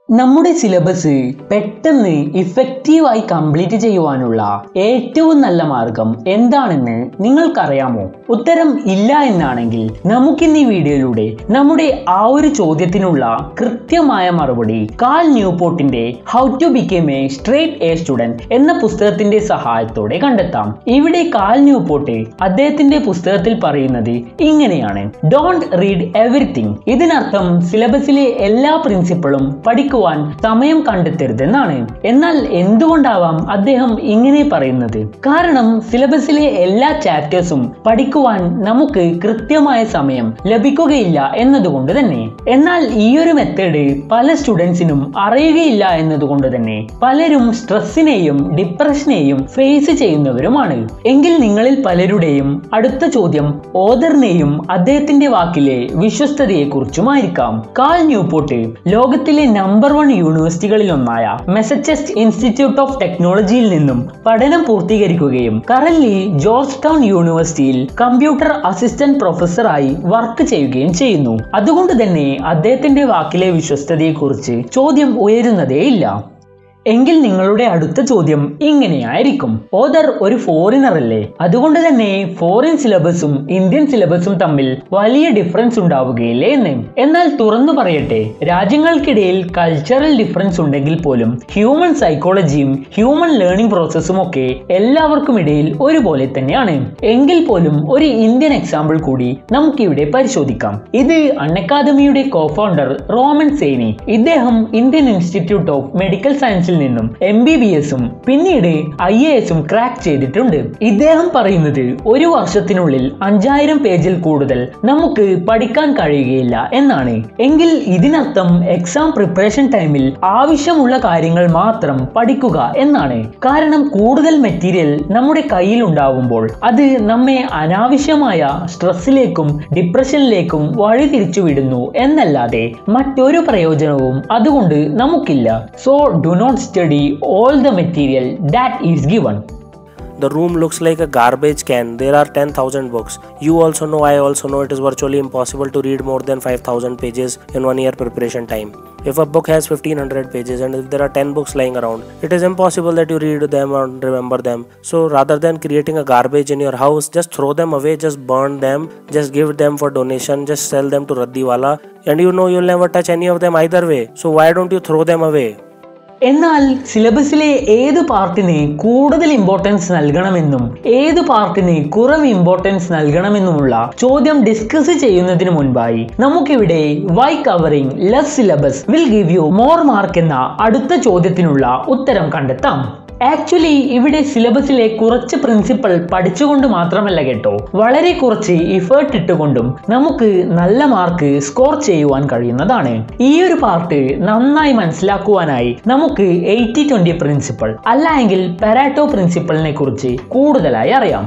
നമ്മുടെ സിലബസ് പെട്ടെന്ന് ഇഫക്റ്റീവായി കംപ്ലീറ്റ് ചെയ്യുവാനുള്ള ഏറ്റവും നല്ല മാർഗം എന്താണെന്ന് നിങ്ങൾക്കറിയാമോ ഉത്തരം ഇല്ല എന്നാണെങ്കിൽ നമുക്കിന്ന് ഈ വീഡിയോയിലൂടെ നമ്മുടെ ആ ഒരു ചോദ്യത്തിനുള്ള കൃത്യമായ മറുപടി കാൽ ന്യൂപോർട്ടിന്റെ how to become a straight A student എന്ന പുസ്തകത്തിന്റെ സഹായത്തോടെ കണ്ടെത്താം ഇവിടെ കാൽ ന്യൂപോർട്ട് അദ്ദേഹത്തിന്റെ പുസ്തകത്തിൽ പറയുന്നത് ഇങ്ങനെയാണ് ഡോണ്ട് റീഡ് എവറിത്തിങ് ഇതിനർത്ഥം സിലബസിലെ എല്ലാ പ്രിൻസിപ്പിളും പഠിക്കുവാൻ സമയം കണ്ടെത്തരുതെന്നാണ് എന്നാൽ എന്തുകൊണ്ടാവാം അദ്ദേഹം ഇങ്ങനെ പറയുന്നത് കാരണം സിലബസിലെ എല്ലാ ചാപ്റ്റേഴ്സും പഠിക്കുവാൻ നമുക്ക് കൃത്യമായ സമയം ലഭിക്കുകയില്ല എന്നതുകൊണ്ട് തന്നെ എന്നാൽ ഈ ഒരു മെത്തേഡ് പല സ്റ്റുഡൻസിനും അറിയുകയില്ല എന്നതുകൊണ്ട് തന്നെ പലരും സ്ട്രെസ്സിനെയും ഡിപ്രഷനെയും ഫേസ് ചെയ്യുന്നവരുമാണ് എങ്കിൽ നിങ്ങളിൽ പലരുടെയും അടുത്ത ചോദ്യം ഓദറിനെയും അദ്ദേഹത്തിന്റെ വാക്കിലെ വിശ്വസ്തതയെ കുറിച്ചുമായിരിക്കാം കാൽ ന്യൂപോർട്ട് ലോകത്തിലെ നമ്പർ വൺ യൂണിവേഴ്സിറ്റികളിൽ ഒന്നായ മെസച്ചസ്റ്റ് ഇൻസ്റ്റിറ്റ്യൂട്ട് ഓഫ് ടെക്നോളജിയിൽ നിന്നും പഠനം പൂർത്തീകരിക്കുകയും കറന്റ് ജോർജ് ടൗൺ യൂണിവേഴ്സിറ്റിയിൽ കമ്പ്യൂട്ടർ അസിസ്റ്റന്റ് പ്രൊഫസറായി വർക്ക് ചെയ്യുകയും ചെയ്യുന്നു അതുകൊണ്ട് തന്നെ അദ്ദേഹത്തിന്റെ വാക്കിലെ വിശ്വസ്തതയെക്കുറിച്ച് ചോദ്യം ഉയരുന്നതേയില്ല എങ്കിൽ നിങ്ങളുടെ അടുത്ത ചോദ്യം ഇങ്ങനെയായിരിക്കും ഓദർ ഒരു ഫോറിനർ അല്ലേ അതുകൊണ്ട് തന്നെ ഫോറിൻ സിലബസും ഇന്ത്യൻ സിലബസും തമ്മിൽ വലിയ ഡിഫറൻസ് ഉണ്ടാവുകയില്ലേ എന്ന് എന്നാൽ തുറന്നു പറയട്ടെ രാജ്യങ്ങൾക്കിടയിൽ കൾച്ചറൽ ഡിഫറൻസ് ഉണ്ടെങ്കിൽ പോലും ഹ്യൂമൻ സൈക്കോളജിയും ഹ്യൂമൻ ലേണിംഗ് പ്രോസസ്സും ഒക്കെ എല്ലാവർക്കും ഇടയിൽ ഒരുപോലെ തന്നെയാണ് എങ്കിൽ പോലും ഒരു ഇന്ത്യൻ എക്സാമ്പിൾ കൂടി നമുക്കിവിടെ പരിശോധിക്കാം ഇത് അൺഅക്കാദമിയുടെ കോ ഫൗണ്ടർ റോമൻ സേനി ഇദ്ദേഹം ഇന്ത്യൻ ഇൻസ്റ്റിറ്റ്യൂട്ട് ഓഫ് മെഡിക്കൽ സയൻസിൽ നിന്നും എം ബി ബി എസും പിന്നീട് ഐ എ എസും ക്രാക്ക് ചെയ്തിട്ടുണ്ട് ഇദ്ദേഹം പറയുന്നത് ഒരു വർഷത്തിനുള്ളിൽ അഞ്ചായിരം പേജിൽ കൂടുതൽ നമുക്ക് പഠിക്കാൻ കഴിയുകയില്ല എന്നാണ് എങ്കിൽ ഇതിനർത്ഥം എക്സാം പ്രിപ്പറേഷൻ ടൈമിൽ ആവശ്യമുള്ള കാര്യങ്ങൾ മാത്രം പഠിക്കുക എന്നാണ് കാരണം കൂടുതൽ മെറ്റീരിയൽ നമ്മുടെ കയ്യിൽ ഉണ്ടാവുമ്പോൾ അത് നമ്മെ അനാവശ്യമായ സ്ട്രെസ്സിലേക്കും ഡിപ്രഷനിലേക്കും വഴിതിരിച്ചു വിടുന്നു എന്നല്ലാതെ മറ്റൊരു പ്രയോജനവും അതുകൊണ്ട് നമുക്കില്ല so do not study all the material that is given. The room looks like a garbage can. There are 10,000 books. You also know, I also know, it is virtually impossible to read more than 5,000 pages in one year preparation time. If a book has 1500 pages and if there are 10 books lying around, it is impossible that you read them and remember them. So rather than creating a garbage in your house, just throw them away, just burn them, just give them for donation, just sell them to Raddiwala, and you know you'll never touch any of them either way. So why don't you throw them away? എന്നാൽ സിലബസിലെ ഏത് പാർട്ടിന് കൂടുതൽ importance നൽകണമെന്നും ഏത് പാർട്ടിന് കുറവ് importance നൽകണമെന്നുമുള്ള ചോദ്യം discuss ചെയ്യുന്നതിന് മുൻപായി നമുക്കിവിടെ why covering less syllabus will give you more mark എന്ന അടുത്ത ചോദ്യത്തിനുള്ള ഉത്തരം കണ്ടെത്താം ആക്ച്വലി ഇവിടെ സിലബസിലെ കുറച്ച് പ്രിൻസിപ്പൾ പഠിച്ചുകൊണ്ട് മാത്രമല്ല കേട്ടോ വളരെ കുറച്ച് ഇഫേർട്ട് ഇട്ടുകൊണ്ടും നമുക്ക് നല്ല മാർക്ക് സ്കോർ ചെയ്യുവാൻ കഴിയുന്നതാണ് ഈ ഒരു പാർട്ട് നന്നായി മനസ്സിലാക്കുവാനായി നമുക്ക് എയ്റ്റി ട്വന്റി പ്രിൻസിപ്പൾ അല്ല എങ്കിൽ പെരാറ്റോ പ്രിൻസിപ്പളിനെ കുറിച്ച് കൂടുതലായി അറിയാം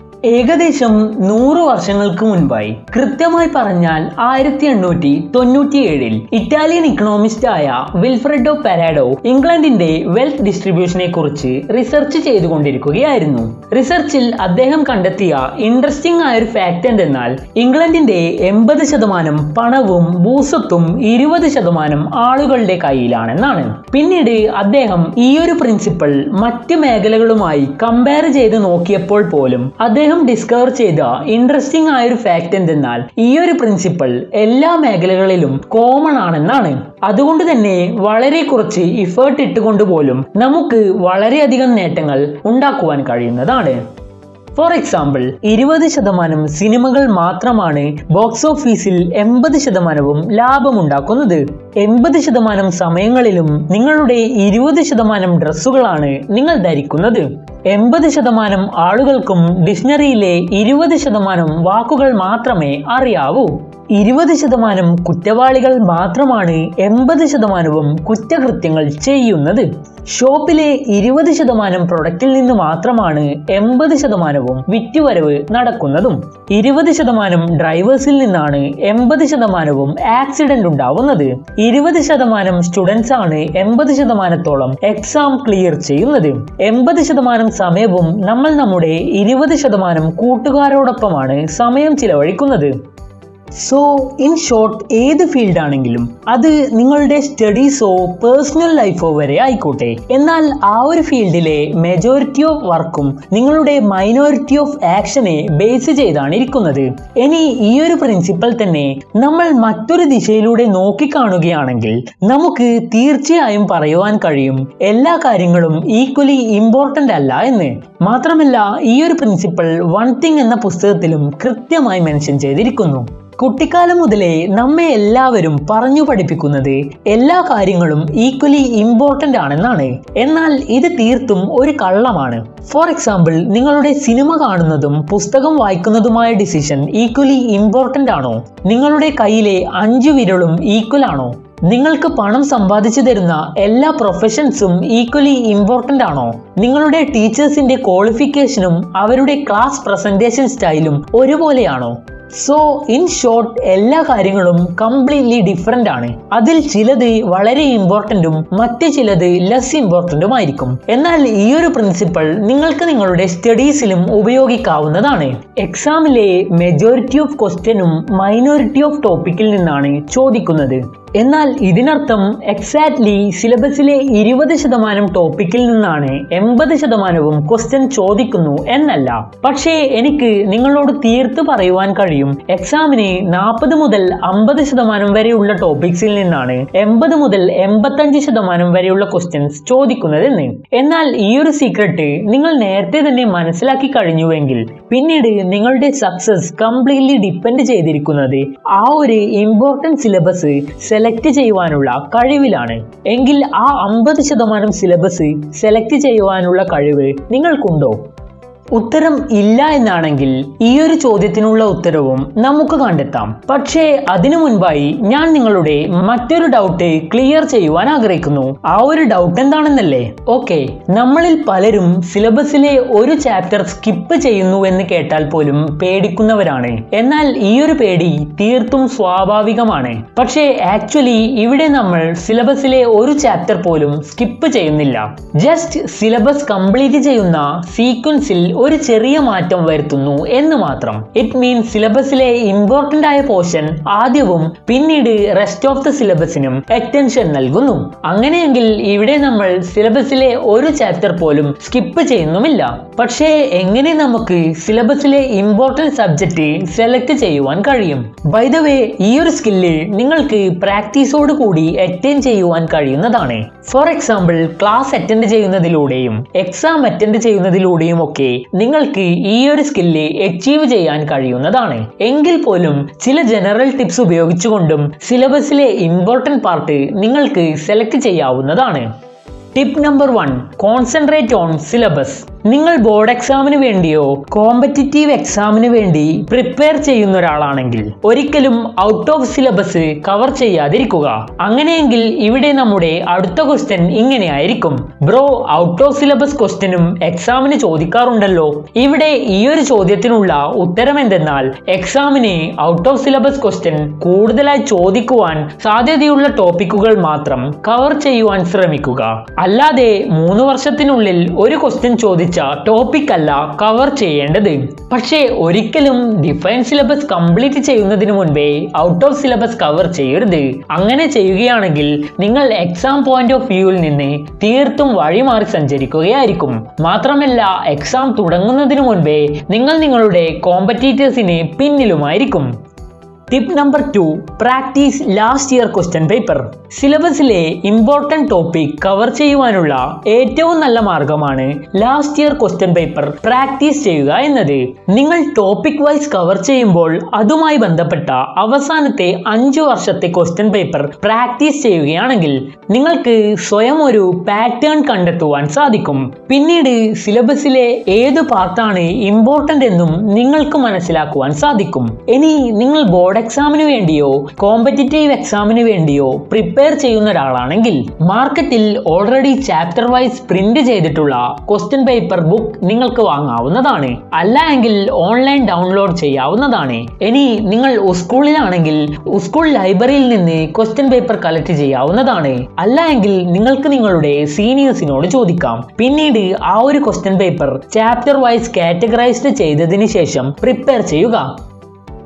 ഏകദേശം നൂറ് വർഷങ്ങൾക്ക് മുൻപായി കൃത്യമായി പറഞ്ഞാൽ ആയിരത്തി എണ്ണൂറ്റി തൊണ്ണൂറ്റി ഏഴിൽ ഇറ്റാലിയൻ ഇക്കണോമിസ്റ്റ് ആയ വിൽഫ്രെഡോ പെരാഡോ ഇംഗ്ലണ്ടിന്റെ വെൽത്ത് ഡിസ്ട്രിബ്യൂഷനെ കുറിച്ച് റിസർച്ച് ചെയ്തുകൊണ്ടിരിക്കുകയായിരുന്നു റിസർച്ചിൽ അദ്ദേഹം കണ്ടെത്തിയ ഇൻട്രസ്റ്റിംഗ് ആയ ഒരു ഫാക്ട് എന്തെന്നാൽ ഇംഗ്ലണ്ടിന്റെ എൺപത് ശതമാനം പണവും ഭൂസ്വത്തും ഇരുപത് ശതമാനം ആളുകളുടെ കയ്യിലാണെന്നാണ് പിന്നീട് അദ്ദേഹം ഈ ഒരു പ്രിൻസിപ്പിൾ മറ്റ് മേഖലകളുമായി കമ്പയർ ചെയ്ത് നോക്കിയപ്പോൾ പോലും അദ്ദേഹം ഡിസ്കവർ ചെയ്ത ഇൻട്രസ്റ്റിംഗ് ആയ ഒരു ഫാക്ട് എന്തെന്നാൽ ഈ ഒരു പ്രിൻസിപ്പിൾ എല്ലാ മേഖലകളിലും കോമൺ ആണെന്നാണ് അതുകൊണ്ട് തന്നെ വളരെ കുറച്ച് ഇഫേർട്ട് ഇട്ടുകൊണ്ട് പോലും നമുക്ക് വളരെയധികം നേട്ടങ്ങൾ ഉണ്ടാക്കുവാൻ കഴിയുന്നതാണ് ഫോർ എക്സാമ്പിൾ ഇരുപത് ശതമാനം സിനിമകൾ മാത്രമാണ് ബോക്സ് ഓഫീസിൽ എൺപത് ശതമാനവും ലാഭമുണ്ടാക്കുന്നത് എൺപത് ശതമാനം സമയങ്ങളിലും നിങ്ങളുടെ ഇരുപത് ശതമാനം ഡ്രസ്സുകളാണ് നിങ്ങൾ ധരിക്കുന്നത് എൺപത് ശതമാനം ആളുകൾക്കും ഡിക്ഷണറിയിലെ ഇരുപത് ശതമാനം വാക്കുകൾ മാത്രമേ അറിയാവൂ ഇരുപത് ശതമാനം കുറ്റവാളികൾ മാത്രമാണ് എൺപത് ശതമാനവും കുറ്റകൃത്യങ്ങൾ ചെയ്യുന്നത് ഷോപ്പിലെ ഇരുപത് ശതമാനം പ്രൊഡക്റ്റിൽ നിന്ന് മാത്രമാണ് എൺപത് ശതമാനവും വിറ്റുവരവ് നടക്കുന്നതും ഇരുപത് ശതമാനം ഡ്രൈവേഴ്സിൽ നിന്നാണ് എൺപത് ശതമാനവും ആക്സിഡന്റ് ഉണ്ടാവുന്നത് ഇരുപത് ശതമാനം സ്റ്റുഡൻസ് ആണ് എൺപത് ശതമാനത്തോളം എക്സാം ക്ലിയർ ചെയ്യുന്നത് എൺപത് ശതമാനം സമയവും നമ്മൾ നമ്മുടെ ഇരുപത് ശതമാനം കൂട്ടുകാരോടൊപ്പമാണ് സമയം ചിലവഴിക്കുന്നത് സോ ഇൻ ഷോർട്ട് ഏത് ഫീൽഡ് ആണെങ്കിലും അത് നിങ്ങളുടെ സ്റ്റഡീസോ പേഴ്സണൽ ലൈഫോ വരെ ആയിക്കോട്ടെ എന്നാൽ ആ ഒരു ഫീൽഡിലെ മെജോറിറ്റി ഓഫ് വർക്കും നിങ്ങളുടെ മൈനോറിറ്റി ഓഫ് ആക്ഷനെ ബേസ് ചെയ്താണ് ഇരിക്കുന്നത് ഇനി ഈ ഒരു പ്രിൻസിപ്പൽ തന്നെ നമ്മൾ മറ്റൊരു ദിശയിലൂടെ നോക്കിക്കാണുകയാണെങ്കിൽ നമുക്ക് തീർച്ചയായും പറയുവാൻ കഴിയും എല്ലാ കാര്യങ്ങളും ഈക്വലി ഇമ്പോർട്ടൻ്റ് അല്ല എന്ന് മാത്രമല്ല ഈ ഒരു പ്രിൻസിപ്പൽ വൺ തിങ് എന്ന പുസ്തകത്തിലും കൃത്യമായി മെൻഷൻ ചെയ്തിരിക്കുന്നു കുട്ടിക്കാലം മുതലേ നമ്മെ എല്ലാവരും പറഞ്ഞു പഠിപ്പിക്കുന്നത് എല്ലാ കാര്യങ്ങളും ഈക്വലി ഇമ്പോർട്ടൻ്റ് ആണെന്നാണ് എന്നാൽ ഇത് തീർത്തും ഒരു കള്ളമാണ് ഫോർ എക്സാമ്പിൾ നിങ്ങളുടെ സിനിമ കാണുന്നതും പുസ്തകം വായിക്കുന്നതുമായ ഡിസിഷൻ ഈക്വലി ഇമ്പോർട്ടൻ്റ് ആണോ നിങ്ങളുടെ കയ്യിലെ അഞ്ചു വിരലും ഈക്വൽ ആണോ നിങ്ങൾക്ക് പണം സമ്പാദിച്ചു തരുന്ന എല്ലാ പ്രൊഫഷൻസും ഈക്വലി ഇമ്പോർട്ടൻ്റ് ആണോ നിങ്ങളുടെ ടീച്ചേഴ്സിന്റെ ക്വാളിഫിക്കേഷനും അവരുടെ ക്ലാസ് പ്രസന്റേഷൻ സ്റ്റൈലും ഒരുപോലെയാണോ സോ ഇൻ ഷോർട്ട് എല്ലാ കാര്യങ്ങളും കംപ്ലീറ്റ്ലി ഡിഫറെൻ്റ് ആണ് അതിൽ ചിലത് വളരെ ഇമ്പോർട്ടൻറ്റും മറ്റ് ചിലത് ലെസ് ഇമ്പോർട്ടൻറ്റും ആയിരിക്കും എന്നാൽ ഈ ഒരു പ്രിൻസിപ്പൾ നിങ്ങൾക്ക് നിങ്ങളുടെ സ്റ്റഡീസിലും ഉപയോഗിക്കാവുന്നതാണ് എക്സാമിലെ മെജോറിറ്റി ഓഫ് ക്വസ്റ്റ്യനും മൈനോറിറ്റി ഓഫ് ടോപ്പിക്കിൽ നിന്നാണ് ചോദിക്കുന്നത് എന്നാൽ ഇതിനർത്ഥം എക്സാക്ട്ലി സിലബസിലെ ഇരുപത് ശതമാനം ടോപ്പിക്കിൽ നിന്നാണ് എൺപത് ശതമാനവും ക്വസ്റ്റ്യൻ ചോദിക്കുന്നു എന്നല്ല പക്ഷേ എനിക്ക് നിങ്ങളോട് തീർത്ത് പറയുവാൻ കഴിയും എക്സാമിന് നാൽപ്പത് മുതൽ അമ്പത് ശതമാനം വരെയുള്ള ടോപ്പിക്സിൽ നിന്നാണ് എൺപത് മുതൽ എൺപത്തഞ്ച് ശതമാനം വരെയുള്ള ക്വസ്റ്റ്യൻസ് ചോദിക്കുന്നതെന്ന് എന്നാൽ ഈ ഒരു സീക്രട്ട് നിങ്ങൾ നേരത്തെ തന്നെ മനസ്സിലാക്കി കഴിഞ്ഞുവെങ്കിൽ പിന്നീട് നിങ്ങളുടെ സക്സസ് കംപ്ലീറ്റ്ലി ഡിപ്പെൻഡ് ചെയ്തിരിക്കുന്നത് ആ ഒരു ഇമ്പോർട്ടൻറ്റ് സിലബസ് സെലക്ട് ചെയ്യുവാനുള്ള കഴിവിലാണ് എങ്കിൽ ആ അമ്പത് ശതമാനം സിലബസ് സെലക്ട് ചെയ്യുവാനുള്ള കഴിവ് നിങ്ങൾക്കുണ്ടോ ഉത്തരം ഇല്ല എന്നാണെങ്കിൽ ഈ ഒരു ചോദ്യത്തിനുള്ള ഉത്തരവും നമുക്ക് കണ്ടെത്താം പക്ഷേ അതിനു മുൻപായി ഞാൻ നിങ്ങളുടെ മറ്റൊരു ഡൗട്ട് ക്ലിയർ ചെയ്യുവാൻ ആഗ്രഹിക്കുന്നു ആ ഒരു ഡൗട്ട് എന്താണെന്നല്ലേ ഓക്കെ നമ്മളിൽ പലരും സിലബസിലെ ഒരു ചാപ്റ്റർ സ്കിപ്പ് ചെയ്യുന്നു എന്ന് കേട്ടാൽ പോലും പേടിക്കുന്നവരാണ് എന്നാൽ ഈ ഒരു പേടി തീർത്തും സ്വാഭാവികമാണ് പക്ഷേ ആക്ച്വലി ഇവിടെ നമ്മൾ സിലബസിലെ ഒരു ചാപ്റ്റർ പോലും സ്കിപ്പ് ചെയ്യുന്നില്ല ജസ്റ്റ് സിലബസ് കംപ്ലീറ്റ് ചെയ്യുന്ന സീക്വൻസിൽ ഒരു ചെറിയ മാറ്റം വരുത്തുന്നു എന്ന് മാത്രം ഇറ്റ് മീൻസ് സിലബസിലെ ഇമ്പോർട്ടന്റ് ആയ പോർഷൻ ആദ്യവും പിന്നീട് റെസ്റ്റ് ഓഫ് ദ സിലബസിനും അറ്റൻഷൻ നൽകുന്നു അങ്ങനെയെങ്കിൽ ഇവിടെ നമ്മൾ സിലബസിലെ ഒരു ചാപ്റ്റർ പോലും സ്കിപ്പ് ചെയ്യുന്നുമില്ല പക്ഷേ എങ്ങനെ നമുക്ക് സിലബസിലെ ഇമ്പോർട്ടന്റ് സബ്ജക്റ്റ് സെലക്ട് ചെയ്യുവാൻ കഴിയും ബൈ ദ വേ ഈ ഒരു സ്കില്ല് നിങ്ങൾക്ക് പ്രാക്ടീസോട് കൂടി അറ്റൻഡ് ചെയ്യുവാൻ കഴിയുന്നതാണ് ഫോർ എക്സാമ്പിൾ ക്ലാസ് അറ്റൻഡ് ചെയ്യുന്നതിലൂടെയും എക്സാം അറ്റൻഡ് ചെയ്യുന്നതിലൂടെയും ഒക്കെ നിങ്ങൾക്ക് ഈ ഒരു സ്കില്ല് അച്ചീവ് ചെയ്യാൻ കഴിയുന്നതാണ് എങ്കിൽ പോലും ചില ജനറൽ ടിപ്സ് ഉപയോഗിച്ചുകൊണ്ടും സിലബസിലെ ഇമ്പോർട്ടൻറ്റ് പാർട്ട് നിങ്ങൾക്ക് സെലക്ട് ചെയ്യാവുന്നതാണ് tip number one concentrate on syllabus നിങ്ങൾ ബോർഡ് എക്സാമിന് വേണ്ടിയോ കോമ്പറ്റിറ്റീവ് എക്സാമിന് വേണ്ടി പ്രിപ്പയർ ചെയ്യുന്ന ഒരാളാണെങ്കിൽ ഒരിക്കലും ഔട്ട് ഓഫ് സിലബസ് കവർ ചെയ്യാതിരിക്കുക അങ്ങനെയെങ്കിൽ ഇവിടെ നമ്മുടെ അടുത്ത ക്വസ്റ്റ്യൻ ഇങ്ങനെയായിരിക്കും ബ്രോ ഔട്ട് ഓഫ് സിലബസ് ക്വസ്റ്റ്യനും എക്സാമിന് ചോദിക്കാറുണ്ടല്ലോ ഇവിടെ ഈ ഒരു ചോദ്യത്തിനുള്ള ഉത്തരം എന്തെന്നാൽ എക്സാമിന് ഔട്ട് ഓഫ് സിലബസ് ക്വസ്റ്റ്യൻ കൂടുതലായി ചോദിക്കുവാൻ സാധ്യതയുള്ള ടോപ്പിക്കുകൾ മാത്രം കവർ ചെയ്യുവാൻ ശ്രമിക്കുക അല്ലാതെ മൂന്ന് വർഷത്തിനുള്ളിൽ ഒരു ക്വസ്റ്റ്യൻ ചോദിച്ച ടോപ്പിക് അല്ല കവർ ചെയ്യേണ്ടത് പക്ഷേ ഒരിക്കലും ഡിഫൈൻ സിലബസ് കംപ്ലീറ്റ് ചെയ്യുന്നതിന് മുൻപേ ഔട്ട് ഓഫ് സിലബസ് കവർ ചെയ്യരുത് അങ്ങനെ ചെയ്യുകയാണെങ്കിൽ നിങ്ങൾ എക്സാം പോയിന്റ് ഓഫ് വ്യൂവിൽ നിന്ന് തീർത്തും വഴിമാറി സഞ്ചരിക്കുകയായിരിക്കും മാത്രമല്ല എക്സാം തുടങ്ങുന്നതിന് മുൻപേ നിങ്ങൾ നിങ്ങളുടെ കോമ്പറ്റീറ്റേഴ്സിന് പിന്നിലുമായിരിക്കും tip number two practice last year question paper സിലബസിലെ ഇമ്പോർട്ടൻറ്റ് ടോപ്പിക് കവർ ചെയ്യുവാനുള്ള ഏറ്റവും നല്ല മാർഗമാണ് last year question paper practice ചെയ്യുക എന്നത് നിങ്ങൾ ടോപ്പിക് വൈസ് കവർ ചെയ്യുമ്പോൾ അതുമായി ബന്ധപ്പെട്ട അവസാനത്തെ അഞ്ചു വർഷത്തെ ക്വസ്റ്റ്യൻ പേപ്പർ പ്രാക്ടീസ് ചെയ്യുകയാണെങ്കിൽ നിങ്ങൾക്ക് സ്വയം ഒരു പാറ്റേൺ കണ്ടെത്തുവാൻ സാധിക്കും പിന്നീട് സിലബസിലെ ഏത് പാർട്ടാണ് ഇമ്പോർട്ടൻ്റ് എന്നും നിങ്ങൾക്ക് മനസ്സിലാക്കുവാൻ സാധിക്കും ഇനി നിങ്ങൾ ബോർഡ് എക്സാമിന് വേണ്ടിയോ കോമ്പറ്റിറ്റീവ് എക്സാമിന് വേണ്ടിയോ പ്രിപ്പയർ ചെയ്യുന്ന ഒരാളാണെങ്കിൽ മാർക്കറ്റിൽ ഓൾറെഡി ചാപ്റ്റർ വൈസ് പ്രിന്റ് ചെയ്തിട്ടുള്ള ക്വസ്റ്റ്യൻ പേപ്പർ ബുക്ക് നിങ്ങൾക്ക് വാങ്ങാവുന്നതാണ് അല്ല എങ്കിൽ ഓൺലൈൻ ഡൗൺലോഡ് ചെയ്യാവുന്നതാണ് ഇനി നിങ്ങൾ സ്കൂളിലാണെങ്കിൽ സ്കൂൾ ലൈബ്രറിയിൽ നിന്ന് ക്വസ്റ്റ്യൻ പേപ്പർ കളക്ട് ചെയ്യാവുന്നതാണ് അല്ല എങ്കിൽ നിങ്ങൾക്ക് നിങ്ങളുടെ സീനിയേഴ്സിനോട് ചോദിക്കാം പിന്നീട് ആ ഒരു question paper chapter wise categorised ചെയ്തതിന് ശേഷം പ്രിപ്പയർ ചെയ്യുക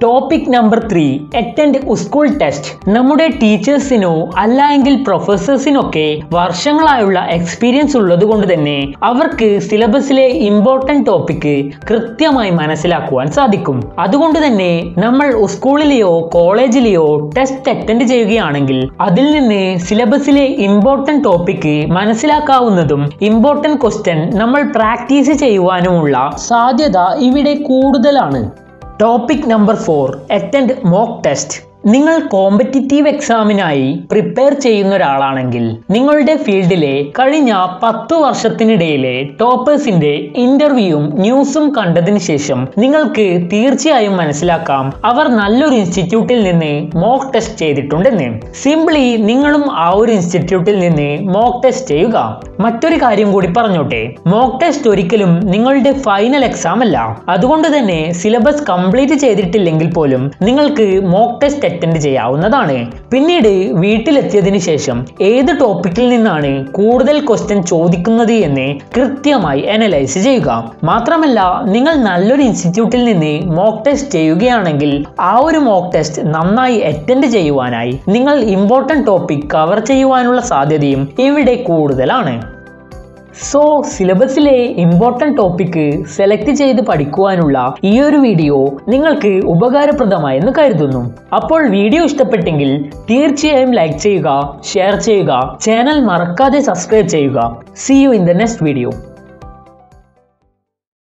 topic number three attend school test നമ്മുടെ ടീച്ചേഴ്സിനോ അല്ല എങ്കിൽ പ്രൊഫസേഴ്സിനൊക്കെ വർഷങ്ങളായുള്ള എക്സ്പീരിയൻസ് ഉള്ളത് കൊണ്ട് തന്നെ അവർക്ക് സിലബസിലെ ഇമ്പോർട്ടൻറ്റ് ടോപ്പിക്ക് കൃത്യമായി മനസ്സിലാക്കുവാൻ സാധിക്കും അതുകൊണ്ട് തന്നെ നമ്മൾ സ്കൂളിലെയോ കോളേജിലെയോ ടെസ്റ്റ് അറ്റൻഡ് ചെയ്യുകയാണെങ്കിൽ അതിൽ നിന്ന് സിലബസിലെ ഇമ്പോർട്ടൻറ്റ് ടോപ്പിക്ക് മനസ്സിലാക്കാവുന്നതും ഇമ്പോർട്ടൻറ്റ് ക്വസ്റ്റ്യൻ നമ്മൾ പ്രാക്ടീസ് ചെയ്യുവാനുമുള്ള സാധ്യത ഇവിടെ കൂടുതലാണ് topic number four attend mock test നിങ്ങൾ കോമ്പറ്റിറ്റീവ് എക്സാമിനായി പ്രിപ്പയർ ചെയ്യുന്ന ഒരാളാണെങ്കിൽ നിങ്ങളുടെ ഫീൽഡിലെ കഴിഞ്ഞ പത്തു വർഷത്തിനിടയിലെ ടോപ്പേഴ്സിന്റെ ഇന്റർവ്യൂവും ന്യൂസും കണ്ടതിന് ശേഷം നിങ്ങൾക്ക് തീർച്ചയായും മനസ്സിലാക്കാം അവർ നല്ലൊരു ഇൻസ്റ്റിറ്റ്യൂട്ടിൽ നിന്ന് മോക്ക് ടെസ്റ്റ് ചെയ്തിട്ടുണ്ടെന്ന് സിംപ്ലി നിങ്ങളും ആ ഒരു ഇൻസ്റ്റിറ്റ്യൂട്ടിൽ നിന്ന് മോക്ക് ടെസ്റ്റ് ചെയ്യുക മറ്റൊരു കാര്യം കൂടി പറഞ്ഞോട്ടെ മോക്ക് ടെസ്റ്റ് ഒരിക്കലും നിങ്ങളുടെ ഫൈനൽ എക്സാം അല്ല അതുകൊണ്ട് തന്നെ സിലബസ് കംപ്ലീറ്റ് ചെയ്തിട്ടില്ലെങ്കിൽ പോലും നിങ്ങൾക്ക് മോക്ക് ടെസ്റ്റ് അറ്റൻഡ് ചെയ്യാവുന്നതാണ് പിന്നീട് വീട്ടിലെത്തിയതിനു ശേഷം ഏത് ടോപ്പിക്കിൽ നിന്നാണ് കൂടുതൽ ക്വസ്റ്റ്യൻ ചോദിക്കുന്നത് എന്ന് കൃത്യമായി അനലൈസ് ചെയ്യുക മാത്രമല്ല നിങ്ങൾ നല്ലൊരു ഇൻസ്റ്റിറ്റ്യൂട്ടിൽ നിന്ന് മോക്ക് ടെസ്റ്റ് ചെയ്യുകയാണെങ്കിൽ ആ ഒരു മോക്ക് ടെസ്റ്റ് നന്നായി അറ്റൻഡ് ചെയ്യുവാനായി നിങ്ങൾ ഇമ്പോർട്ടൻറ്റ് ടോപ്പിക് കവർ ചെയ്യുവാനുള്ള സാധ്യതയും ഇവിടെ കൂടുതലാണ് സോ സിലബസിലെ ഇമ്പോർട്ടൻറ്റ് ടോപ്പിക്ക് സെലക്ട് ചെയ്ത് പഠിക്കുവാനുള്ള ഈ ഒരു വീഡിയോ നിങ്ങൾക്ക് ഉപകാരപ്രദമായെന്ന് കരുതുന്നു അപ്പോൾ വീഡിയോ ഇഷ്ടപ്പെട്ടെങ്കിൽ തീർച്ചയായും ലൈക്ക് ചെയ്യുക ഷെയർ ചെയ്യുക ചാനൽ മറക്കാതെ സബ്സ്ക്രൈബ് ചെയ്യുക see you in the next video